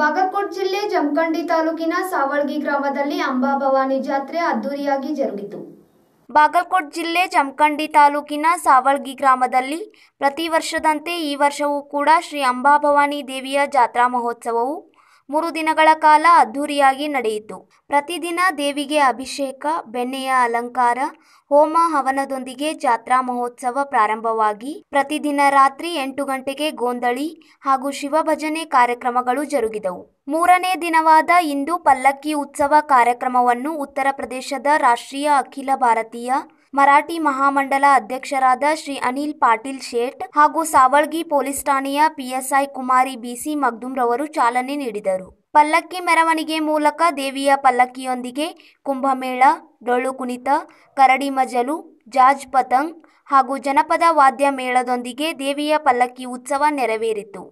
ಬಾಗಲಕೋಟ್ ಜಿಲ್ಲೆ ಜಮಖಂಡಿ ತಾಲೂಕಿನ ಸಾವಳ್ಗಿ ಗ್ರಾಮದಲ್ಲಿ ಅಂಬಾಭವಾನಿ ಜಾತ್ರೆ ಅದ್ದೂರಿಯಾಗಿ ಜರುಗಿತು ಬಾಗಲಕೋಟ್ ಜಿಲ್ಲೆ ಜಮಖಂಡಿ ತಾಲೂಕಿನ ಸಾವಳ್ಗಿ ಗ್ರಾಮದಲ್ಲಿ ಪ್ರತಿ ವರ್ಷದಂತೆ ಈ ವರ್ಷವೂ ಕೂಡ ಶ್ರೀ ಅಂಬಾಭವಾನಿ ದೇವಿಯ ಜಾತ್ರಾ ಮಹೋತ್ಸವವು ಮೂರು ದಿನಗಳ ಕಾಲ ಅದ್ಧೂರಿಯಾಗಿ ನಡೆಯಿತು ಪ್ರತಿದಿನ ದೇವಿಗೆ ಅಭಿಷೇಕ ಬೆಣ್ಣೆಯ ಅಲಂಕಾರ ಹೋಮ ಹವನದೊಂದಿಗೆ ಜಾತ್ರಾ ಮಹೋತ್ಸವ ಪ್ರಾರಂಭವಾಗಿ ಪ್ರತಿದಿನ ರಾತ್ರಿ ಎಂಟು ಗಂಟೆಗೆ ಗೋಂದಳಿ ಹಾಗೂ ಶಿವಭಜನೆ ಕಾರ್ಯಕ್ರಮಗಳು ಜರುಗಿದವು ಮೂರನೇ ದಿನವಾದ ಇಂದು ಪಲ್ಲಕ್ಕಿ ಉತ್ಸವ ಕಾರ್ಯಕ್ರಮವನ್ನು ಉತ್ತರ ಪ್ರದೇಶದ ರಾಷ್ಟ್ರೀಯ ಅಖಿಲ ಭಾರತೀಯ ಮರಾಠಿ ಮಹಾಮಂಡಲ ಅಧ್ಯಕ್ಷರಾದ ಶ್ರೀ ಅನಿಲ್ ಪಾಟೀಲ್ ಶೇಟ್ ಹಾಗೂ ಸಾವಳ್ಗಿ ಪೊಲೀಸ್ ಠಾಣೆಯ ಪಿಎಸ್ಐ ಕುಮಾರಿ ಬಿಸಿ ಮಗ್ದುಮ್ರವರು ಚಾಲನೆ ನೀಡಿದರು ಪಲ್ಲಕ್ಕಿ ಮೆರವಣಿಗೆ ಮೂಲಕ ದೇವಿಯ ಪಲ್ಲಕ್ಕಿಯೊಂದಿಗೆ ಕುಂಭಮೇಳ ಡೊಳ್ಳು ಕುಣಿತ ಕರಡಿ ಮಜಲು ಜಾಜ್ ಪತಂಗ್ ಹಾಗೂ ಜನಪದ ವಾದ್ಯ ಮೇಳದೊಂದಿಗೆ ದೇವಿಯ ಪಲ್ಲಕ್ಕಿ ಉತ್ಸವ ನೆರವೇರಿತು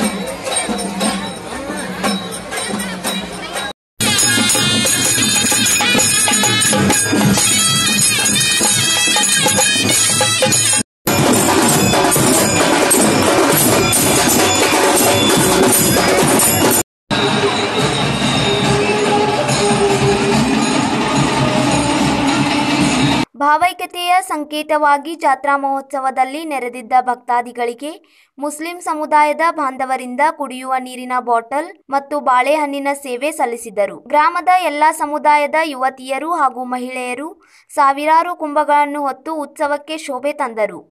ಭಾವೈಕ್ಯತೆಯ ಸಂಕೇತವಾಗಿ ಜಾತ್ರಾ ಮಹೋತ್ಸವದಲ್ಲಿ ನೆರೆದಿದ್ದ ಭಕ್ತಾದಿಗಳಿಗೆ ಮುಸ್ಲಿಂ ಸಮುದಾಯದ ಬಾಂಧವರಿಂದ ಕುಡಿಯುವ ನೀರಿನ ಬಾಟಲ್ ಮತ್ತು ಬಾಳೆಹಣ್ಣಿನ ಸೇವೆ ಸಲ್ಲಿಸಿದರು ಗ್ರಾಮದ ಎಲ್ಲಾ ಸಮುದಾಯದ ಯುವತಿಯರು ಹಾಗೂ ಮಹಿಳೆಯರು ಸಾವಿರಾರು ಕುಂಭಗಳನ್ನು ಹೊತ್ತು ಉತ್ಸವಕ್ಕೆ ಶೋಭೆ ತಂದರು